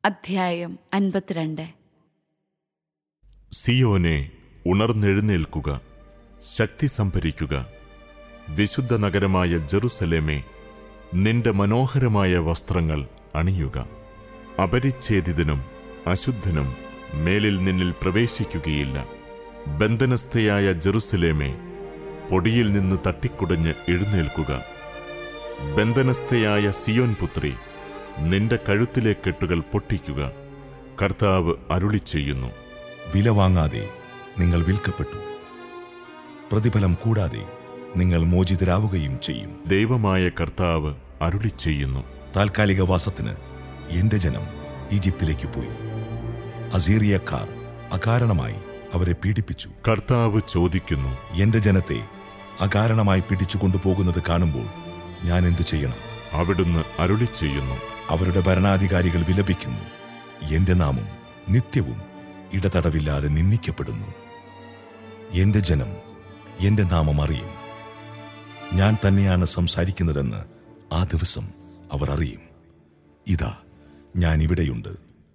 അധ്യായം അൻപത്തിരണ്ട് സിയോനെ ഉണർന്നെഴുന്നേൽക്കുക ശക്തി സംഭരിക്കുക വിശുദ്ധ നഗരമായ ജെറുസലേമേ നിന്റെ മനോഹരമായ വസ്ത്രങ്ങൾ അണിയുക അപരിച്ഛേദിതനും അശുദ്ധനും മേലിൽ നിന്നിൽ പ്രവേശിക്കുകയില്ല ബന്ധനസ്ഥയായ ജെറുസലേമേ പൊടിയിൽ നിന്ന് തട്ടിക്കുടഞ്ഞ് എഴുന്നേൽക്കുക ബന്ധനസ്ഥയായ സിയോൻ പുത്രി നിന്റെ കഴുത്തിലെ കെട്ടുകൾ പൊട്ടിക്കുക കർത്താവ് അരുളി ചെയ്യുന്നു വില വാങ്ങാതെ നിങ്ങൾ വിൽക്കപ്പെട്ടു പ്രതിഫലം കൂടാതെ നിങ്ങൾ മോചിതരാവുകയും ചെയ്യും ദൈവമായ കർത്താവ് അരുളി ചെയ്യുന്നു താൽക്കാലിക വാസത്തിന് എന്റെ ജനം ഈജിപ്തിലേക്ക് പോയി അസീറിയക്കാർ അകാരണമായി അവരെ പീഡിപ്പിച്ചു കർത്താവ് ചോദിക്കുന്നു എന്റെ ജനത്തെ അകാരണമായി പിടിച്ചുകൊണ്ടുപോകുന്നത് കാണുമ്പോൾ ഞാൻ എന്തു ചെയ്യണം അവിടുന്ന് അരുളി ചെയ്യുന്നു അവരുടെ ഭരണാധികാരികൾ വിലപിക്കുന്നു എന്റെ നാമം നിത്യവും ഇടതടവില്ലാതെ നിന്ദിക്കപ്പെടുന്നു എന്റെ ജനം എന്റെ നാമം അറിയും ഞാൻ തന്നെയാണ് സംസാരിക്കുന്നതെന്ന് ആ ദിവസം അവർ അറിയും ഇതാ ഞാൻ ഇവിടെയുണ്ട്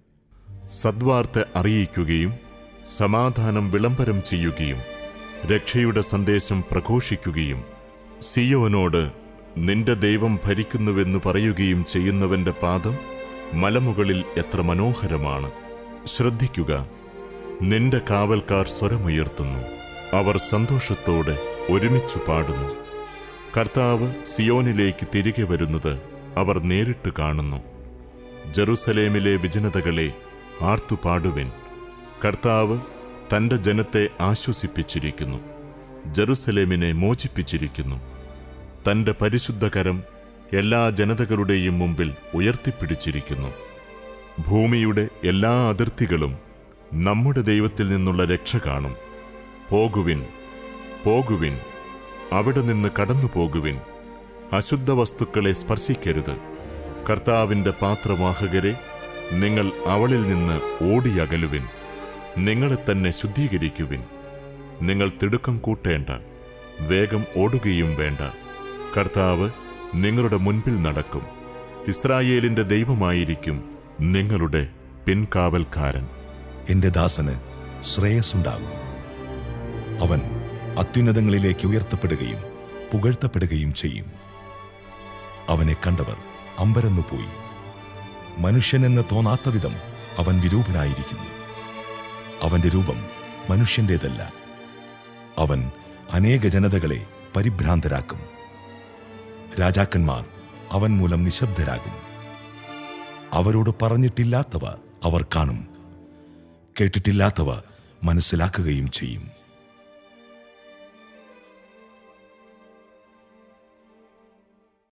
സദ്വാർത്ത അറിയിക്കുകയും സമാധാനം വിളംബരം ചെയ്യുകയും രക്ഷയുടെ സന്ദേശം പ്രഘോഷിക്കുകയും സിയോനോട് നിന്റെ ദൈവം ഭരിക്കുന്നുവെന്ന് പറയുകയും ചെയ്യുന്നവന്റെ പാദം മലമുകളിൽ എത്ര മനോഹരമാണ് ശ്രദ്ധിക്കുക നിന്റെ കാവൽക്കാർ സ്വരമുയർത്തുന്നു അവർ സന്തോഷത്തോടെ ഒരുമിച്ചു പാടുന്നു കർത്താവ് സിയോനിലേക്ക് തിരികെ വരുന്നത് അവർ നേരിട്ട് കാണുന്നു ജെറുസലേമിലെ വിജനതകളെ ആർത്തുപാടുവിൻ കർത്താവ് തന്റെ ജനത്തെ ആശ്വസിപ്പിച്ചിരിക്കുന്നു ജെറുസലേമിനെ മോചിപ്പിച്ചിരിക്കുന്നു തന്റെ പരിശുദ്ധകരം എല്ലാ ജനതകളുടെയും മുമ്പിൽ ഉയർത്തിപ്പിടിച്ചിരിക്കുന്നു ഭൂമിയുടെ എല്ലാ അതിർത്തികളും നമ്മുടെ ദൈവത്തിൽ നിന്നുള്ള രക്ഷ കാണും പോകുവിൻ പോകുവിൻ അവിടെ നിന്ന് കടന്നു പോകുവിൻ അശുദ്ധ വസ്തുക്കളെ സ്പർശിക്കരുത് കർത്താവിന്റെ പാത്രവാഹകരെ നിങ്ങൾ അവളിൽ നിന്ന് ഓടിയകലുവിൻ നിങ്ങളെ തന്നെ ശുദ്ധീകരിക്കുവിൻ നിങ്ങൾ തിടുക്കം കൂട്ടേണ്ട വേഗം ഓടുകയും വേണ്ട കർത്താവ് നിങ്ങളുടെ മുൻപിൽ നടക്കും ഇസ്രായേലിന്റെ ദൈവമായിരിക്കും നിങ്ങളുടെ പിൻകാവൽക്കാരൻ എന്റെ ദാസന് ശ്രേയസ്സുണ്ടാകും അവൻ അത്യുന്നതങ്ങളിലേക്ക് ഉയർത്തപ്പെടുകയും പുകഴ്ത്തപ്പെടുകയും ചെയ്യും അവനെ കണ്ടവർ അമ്പരന്നു പോയി മനുഷ്യനെന്ന് തോന്നാത്ത വിധം അവൻ വിരൂപനായിരിക്കുന്നു അവന്റെ രൂപം മനുഷ്യന്റേതല്ല അവൻ അനേക ജനതകളെ പരിഭ്രാന്തരാക്കും രാജാക്കന്മാർ അവൻ മൂലം നിശബ്ദരാകും അവരോട് പറഞ്ഞിട്ടില്ലാത്തവ അവർ കാണും കേട്ടിട്ടില്ലാത്തവ മനസ്സിലാക്കുകയും ചെയ്യും